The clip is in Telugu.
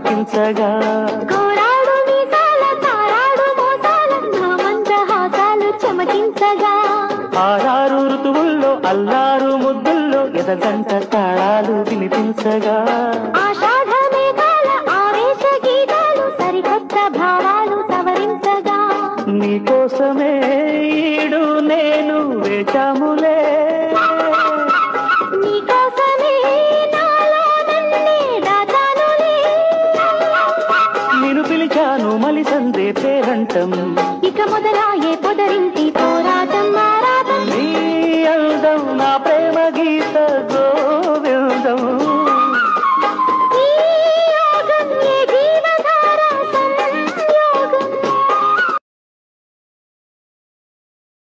పులకించగా కోరాడు మీసాల తారాడు మోసాల నా మందహాసాలు చెమకించగా ఆరారు ఋతువుల్లో అల్లారు ముద్దుల్లో ఎదగంట తాళాలు వినిపించగా ఆషాఢ మేఘాల ఆవేశ గీతాలు సరికొత్త భావాలు సవరించగా నీకోసమే ఈడు నేను వేచాములే నీకోసమే నాలో నన్నే దాచానులే నేను పిలిచాను మలిసందే పేరంటం ఇక మొదలాయే పొదరింటి